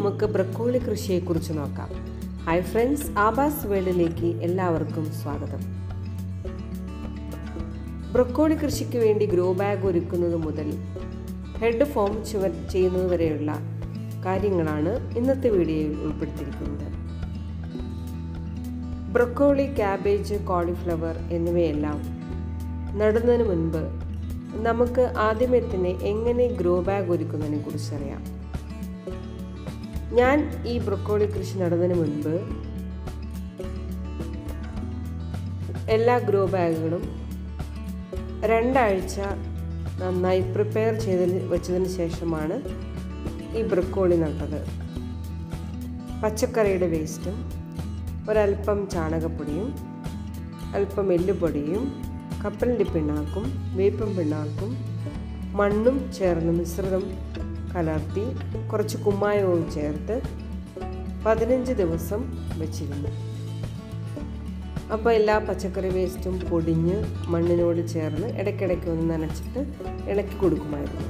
നമുക്ക് ബ്രക്കോളി കൃഷിയെക്കുറിച്ച് നോക്കാം hi friends ആബാസ് വേൾഡിലേക്ക് എല്ലാവർക്കും സ്വാഗതം ബ്രക്കോളി കൃഷിക്ക് വേണ്ടി ഗ്രോ ബാഗ് ഒരുക്കുന്നത് മുതൽ ഹെഡ് ഫോം ചുവ ചെയ്യുന്നത് വരെയുള്ള കാര്യങ്ങളാണ് ഇന്നത്തെ വീഡിയോയിൽ ഉൾപ്പെടുത്തിയിരിക്കുന്നത് ബ്രക്കോളി ക്യാബേജ് കോളിഫ്ലവർ എന്നിവയെല്ലാം നടുന്നതിന് മുൻപ് നമുക്ക് ആദ്യമേ തന്നെ എങ്ങനെ ഗ്രോ ബാഗ് ഒരുക്കുന്നതിനെ കുറിച്ചറിയാം ഞാൻ ഈ ബ്രൊക്കോളി കൃഷി നടുന്നതിന് മുൻപ് എല്ലാ ഗ്രോ ബാഗുകളും രണ്ടാഴ്ച നന്നായി പ്രിപ്പയർ ചെയ്തതിന് വെച്ചതിന് ശേഷമാണ് ഈ ബ്രക്കോളി നട്ടത് പച്ചക്കറിയുടെ വേസ്റ്റും ഒരല്പം ചാണകപ്പൊടിയും അല്പം എല്ലുപൊടിയും കപ്പലിൻ്റെ പിണ്ണാക്കും വേപ്പൻ പിണ്ണാക്കും മണ്ണും ചേർന്ന് മിശ്രിതം കലർത്തി കുറച്ച് കുമ്മായവും ചേർത്ത് പതിനഞ്ച് ദിവസം വെച്ചിരുന്നു അപ്പോൾ എല്ലാ പച്ചക്കറി വേസ്റ്റും പൊടിഞ്ഞ് മണ്ണിനോട് ചേർന്ന് ഇടയ്ക്കിടയ്ക്ക് ഒന്ന് നനച്ചിട്ട് ഇളക്കി കൊടുക്കുമായിരുന്നു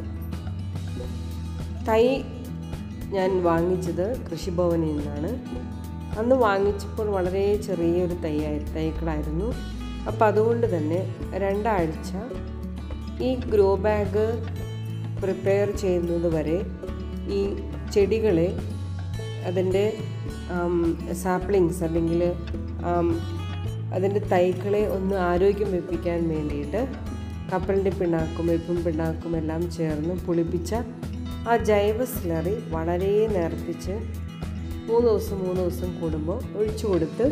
തൈ ഞാൻ വാങ്ങിച്ചത് കൃഷിഭവനിൽ നിന്നാണ് അന്ന് വാങ്ങിച്ചപ്പോൾ വളരെ ചെറിയൊരു തൈയായി തൈകളായിരുന്നു അപ്പോൾ അതുകൊണ്ട് തന്നെ രണ്ടാഴ്ച ഈ ഗ്രോ ബാഗ് പ്രിപ്പയർ ചെയ്യുന്നത് വരെ ഈ ചെടികളെ അതിൻ്റെ സാപ്ലിങ്സ് അല്ലെങ്കിൽ അതിൻ്റെ തൈകളെ ഒന്ന് ആരോഗ്യം വെപ്പിക്കാൻ വേണ്ടിയിട്ട് കപ്പലിൻ്റെ പിണ്ണാക്കും വെപ്പും പിണ്ണാക്കും എല്ലാം ചേർന്ന് പുളിപ്പിച്ച ആ ജൈവ സ്ലറി വളരെ നേർപ്പിച്ച് മൂന്ന് ദിവസം മൂന്ന് ദിവസം കൂടുമ്പോൾ ഒഴിച്ചു കൊടുത്ത്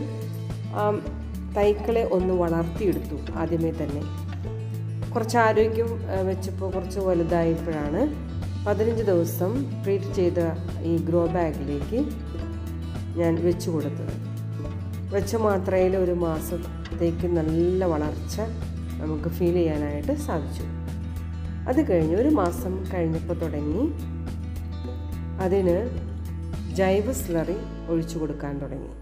തൈക്കളെ ഒന്ന് വളർത്തിയെടുത്തു ആദ്യമേ തന്നെ കുറച്ച് ആരോഗ്യം വെച്ചപ്പോൾ കുറച്ച് വലുതായപ്പോഴാണ് പതിനഞ്ച് ദിവസം ട്രീറ്റ് ചെയ്ത ഈ ഗ്രോ ബാഗിലേക്ക് ഞാൻ വെച്ചു കൊടുത്തത് വെച്ച മാത്രയിൽ ഒരു മാസത്തേക്ക് നല്ല വളർച്ച നമുക്ക് ഫീൽ ചെയ്യാനായിട്ട് സാധിച്ചു അത് കഴിഞ്ഞ് ഒരു മാസം കഴിഞ്ഞപ്പോൾ തുടങ്ങി അതിന് ജൈവ സ്ലറി ഒഴിച്ചു കൊടുക്കാൻ തുടങ്ങി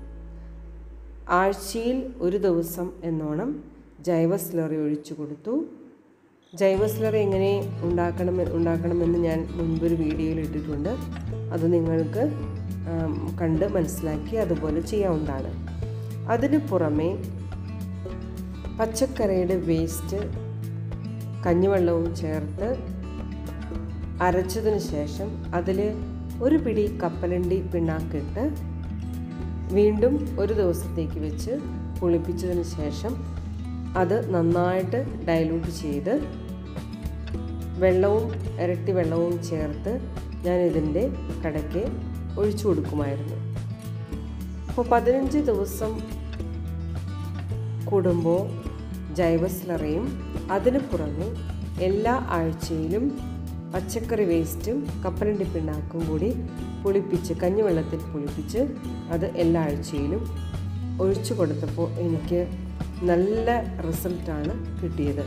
ആഴ്ചയിൽ ഒരു ദിവസം എന്നോണം ജൈവ സ്ലറി ഒഴിച്ചു കൊടുത്തു ജൈവ സ്ലറി എങ്ങനെ ഉണ്ടാക്കണം ഉണ്ടാക്കണമെന്ന് ഞാൻ മുൻപൊരു വീഡിയോയിൽ ഇട്ടിട്ടുണ്ട് അത് നിങ്ങൾക്ക് കണ്ട് മനസ്സിലാക്കി അതുപോലെ ചെയ്യാവുന്നതാണ് അതിന് പുറമെ പച്ചക്കറിയുടെ വേസ്റ്റ് കഞ്ഞിവെള്ളവും ചേർത്ത് അരച്ചതിന് ശേഷം അതിൽ ഒരു പിടി കപ്പലണ്ടി പിണ്ണാക്കിട്ട് വീണ്ടും ഒരു ദിവസത്തേക്ക് വെച്ച് പുളിപ്പിച്ചതിന് ശേഷം അത് നന്നായിട്ട് ഡൈലൂട്ട് ചെയ്ത് വെള്ളവും ഇരട്ടി വെള്ളവും ചേർത്ത് ഞാൻ ഇതിൻ്റെ കടയ്ക്ക് ഒഴിച്ചു കൊടുക്കുമായിരുന്നു അപ്പോൾ പതിനഞ്ച് ദിവസം കൂടുമ്പോൾ ജൈവ സ്ലറിയും അതിന് പുറമെ എല്ലാ ആഴ്ചയിലും പച്ചക്കറി വേസ്റ്റും കപ്പലണ്ടി പിണ്ണാക്കും കൂടി പുളിപ്പിച്ച് കഞ്ഞിവെള്ളത്തിൽ പുളിപ്പിച്ച് അത് എല്ലാ ആഴ്ചയിലും ഒഴിച്ചു കൊടുത്തപ്പോൾ എനിക്ക് നല്ല റിസൾട്ടാണ് കിട്ടിയത്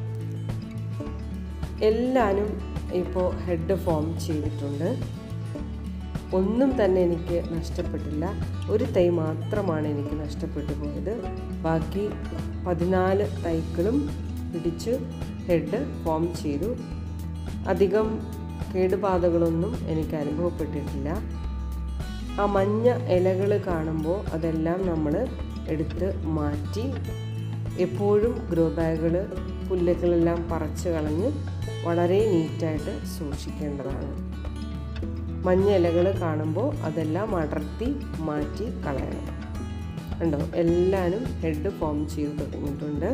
എല്ലാവരും ഇപ്പോൾ ഹെഡ് ഫോം ചെയ്തിട്ടുണ്ട് ഒന്നും തന്നെ എനിക്ക് നഷ്ടപ്പെട്ടില്ല ഒരു തൈ മാത്രമാണ് എനിക്ക് നഷ്ടപ്പെട്ടു പോയത് ബാക്കി പതിനാല് തൈകളും പിടിച്ച് ഹെഡ് ഫോം ചെയ്തു അധികം കേടുപാതകളൊന്നും എനിക്ക് അനുഭവപ്പെട്ടിട്ടില്ല ആ മഞ്ഞ ഇലകൾ കാണുമ്പോൾ അതെല്ലാം നമ്മൾ എടുത്ത് മാറ്റി എപ്പോഴും ഗ്രോ ബാഗുകൾ പുല്ലുകളെല്ലാം പറിച്ച് കളഞ്ഞ് വളരെ നീറ്റായിട്ട് സൂക്ഷിക്കേണ്ടതാണ് മഞ്ഞ ഇലകൾ കാണുമ്പോൾ അതെല്ലാം അടർത്തി മാറ്റി കളയണം കണ്ടോ എല്ലാവരും ഹെഡ് ഫോം ചെയ്ത് തുടങ്ങിയിട്ടുണ്ട്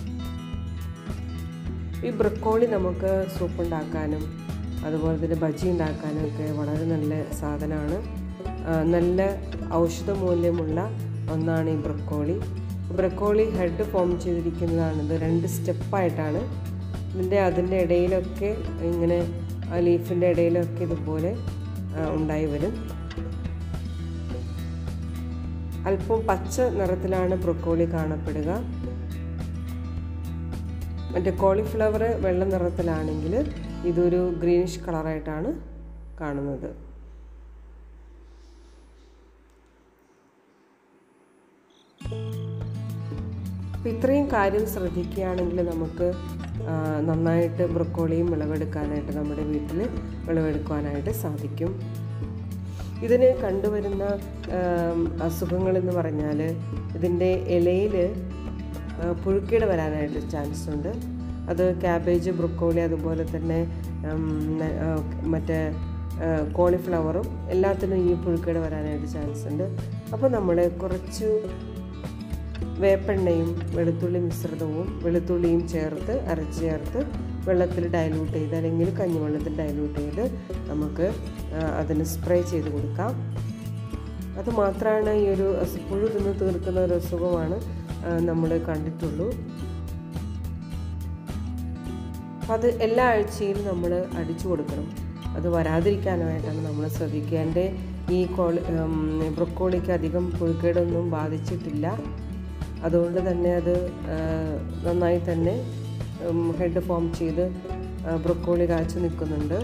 ഈ ബ്രക്കോളി നമുക്ക് സൂപ്പ് ഉണ്ടാക്കാനും അതുപോലെ തന്നെ ബജി ഉണ്ടാക്കാനും ഒക്കെ വളരെ നല്ല സാധനമാണ് നല്ല ഔഷധ മൂല്യമുള്ള ഒന്നാണ് ഈ ബ്രക്കോളി ബ്രക്കോളി ഹെഡ് ഫോം ചെയ്തിരിക്കുന്നതാണിത് രണ്ട് സ്റ്റെപ്പായിട്ടാണ് ഇതിൻ്റെ അതിൻ്റെ ഇടയിലൊക്കെ ഇങ്ങനെ ലീഫിൻ്റെ ഇടയിലൊക്കെ ഇതുപോലെ ഉണ്ടായി വരും അല്പം പച്ച നിറത്തിലാണ് ബ്രൊക്കോളി കാണപ്പെടുക മറ്റേ കോളിഫ്ലവർ വെള്ള നിറത്തിലാണെങ്കിൽ ഇതൊരു ഗ്രീനിഷ് കളറായിട്ടാണ് കാണുന്നത് അപ്പം ഇത്രയും കാര്യം ശ്രദ്ധിക്കുകയാണെങ്കിൽ നമുക്ക് നന്നായിട്ട് ബ്രൊക്കോളിയും വിളവെടുക്കാനായിട്ട് നമ്മുടെ വീട്ടിൽ വിളവെടുക്കാനായിട്ട് സാധിക്കും ഇതിന് കണ്ടുവരുന്ന അസുഖങ്ങളെന്ന് പറഞ്ഞാൽ ഇതിൻ്റെ ഇലയിൽ പുഴുക്കേട് വരാനായിട്ട് ചാൻസ് ഉണ്ട് അത് ക്യാബേജ് ബ്രൊക്കോളി അതുപോലെ തന്നെ മറ്റേ കോളിഫ്ലവറും എല്ലാത്തിനും ഈ പുഴുക്കേട് വരാനായിട്ട് ചാൻസ് ഉണ്ട് അപ്പോൾ നമ്മൾ കുറച്ച് വേപ്പെണ്ണയും വെളുത്തുള്ളി മിശ്രിതവും വെളുത്തുള്ളിയും ചേർത്ത് അരച്ച് ചേർത്ത് വെള്ളത്തിൽ ഡൈലൂട്ട് ചെയ്ത് അല്ലെങ്കിൽ കഞ്ഞിവെള്ളത്തിൽ ഡൈലൂട്ട് ചെയ്ത് നമുക്ക് അതിന് സ്പ്രേ ചെയ്ത് കൊടുക്കാം അത് മാത്രമാണ് ഈ ഒരു പുഴു തിന്ന് തീർക്കുന്ന ഒരു അസുഖമാണ് നമ്മൾ കണ്ടിട്ടുള്ളൂ അപ്പം അത് എല്ലാ ആഴ്ചയിലും നമ്മൾ അടിച്ചു കൊടുക്കണം അത് വരാതിരിക്കാനായിട്ടാണ് നമ്മൾ ശ്രദ്ധിക്കുക എൻ്റെ ഈ കോളി ബ്രൊക്കോളിക്ക് അധികം പുഴുക്കേടൊന്നും ബാധിച്ചിട്ടില്ല അതുകൊണ്ട് തന്നെ അത് നന്നായി തന്നെ ഹെഡ് ഫോം ചെയ്ത് ബ്രൊക്കോളി കാച്ചു നിൽക്കുന്നുണ്ട്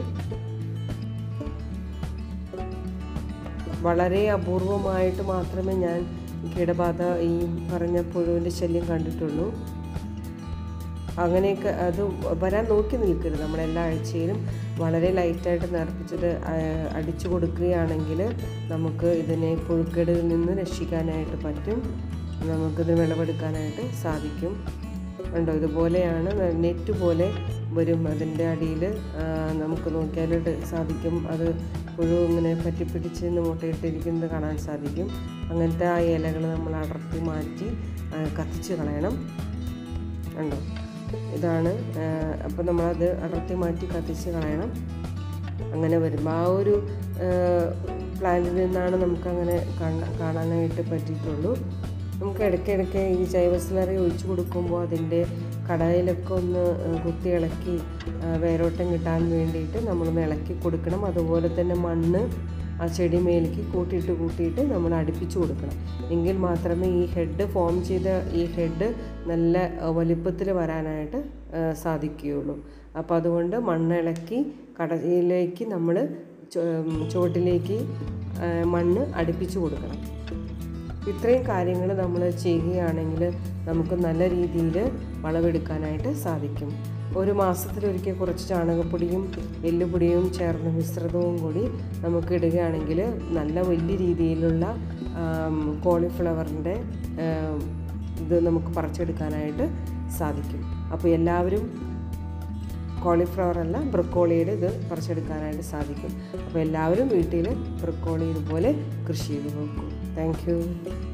വളരെ അപൂർവമായിട്ട് മാത്രമേ ഞാൻ കീടബാധ ഈ പറഞ്ഞ പുഴുവിൻ്റെ ശല്യം കണ്ടിട്ടുള്ളൂ അങ്ങനെയൊക്കെ അത് വരാൻ നോക്കി നിൽക്കരുത് നമ്മൾ എല്ലാ ആഴ്ചയിലും വളരെ ലൈറ്റായിട്ട് നിറപ്പിച്ചത് അടിച്ചു കൊടുക്കുകയാണെങ്കിൽ നമുക്ക് ഇതിനെ പുഴുക്കേടിൽ നിന്ന് രക്ഷിക്കാനായിട്ട് പറ്റും നമുക്കിത് വിളവെടുക്കാനായിട്ട് സാധിക്കും ഉണ്ടോ ഇതുപോലെയാണ് നെറ്റ് പോലെ വരും അതിൻ്റെ അടിയിൽ നമുക്ക് നോക്കിയാൽ സാധിക്കും അത് പുഴു ഇങ്ങനെ പറ്റിപ്പിടിച്ച് മുട്ടയിട്ടിരിക്കുന്നത് കാണാൻ സാധിക്കും അങ്ങനത്തെ ആ ഇലകൾ നമ്മൾ അടർത്തി മാറ്റി കത്തിച്ച് കളയണം ഉണ്ടോ ഇതാണ് അപ്പോൾ നമ്മളത് അടർത്തി മാറ്റി കത്തിച്ച് കളയണം അങ്ങനെ വരുമ്പോൾ ആ ഒരു പ്ലാന്റിൽ നിന്നാണ് നമുക്കങ്ങനെ കാണാനായിട്ട് പറ്റിയിട്ടുള്ളൂ നമുക്ക് ഇടയ്ക്കിടയ്ക്ക് ഈ ജൈവ സ്ലറി ഒഴിച്ചു കൊടുക്കുമ്പോൾ അതിൻ്റെ കടയിലൊക്കെ ഒന്ന് കുത്തി ഇളക്കി വേരോട്ടം കിട്ടാൻ വേണ്ടിയിട്ട് നമ്മളൊന്ന് ഇളക്കി കൊടുക്കണം അതുപോലെ തന്നെ മണ്ണ് ആ ചെടി മേലേക്ക് കൂട്ടിയിട്ട് കൂട്ടിയിട്ട് നമ്മൾ അടുപ്പിച്ച് കൊടുക്കണം എങ്കിൽ മാത്രമേ ഈ ഹെഡ് ഫോം ചെയ്ത ഈ ഹെഡ് നല്ല വലിപ്പത്തിൽ വരാനായിട്ട് സാധിക്കുകയുള്ളൂ അപ്പോൾ അതുകൊണ്ട് മണ്ണ് ഇളക്കി കടയിലേക്ക് നമ്മൾ ചുവട്ടിലേക്ക് മണ്ണ് അടുപ്പിച്ച് കൊടുക്കണം ഇത്രയും കാര്യങ്ങൾ നമ്മൾ ചെയ്യുകയാണെങ്കിൽ നമുക്ക് നല്ല രീതിയിൽ വളവെടുക്കാനായിട്ട് സാധിക്കും ഒരു മാസത്തിലൊരിക്കൽ കുറച്ച് ചാണകപ്പൊടിയും എല്ലുപൊടിയും ചേർന്ന മിശ്രിതവും കൂടി നമുക്ക് ഇടുകയാണെങ്കിൽ നല്ല വലിയ രീതിയിലുള്ള കോളിഫ്ലവറിൻ്റെ ഇത് നമുക്ക് പറിച്ചെടുക്കാനായിട്ട് സാധിക്കും അപ്പോൾ എല്ലാവരും കോളിഫ്ലവർ അല്ല ബ്രക്കോളിയുടെ ഇത് പറിച്ചെടുക്കാനായിട്ട് സാധിക്കും അപ്പോൾ എല്ലാവരും വീട്ടിൽ ബ്രക്കോളി ഇതുപോലെ കൃഷി ചെയ്ത് നോക്കും താങ്ക്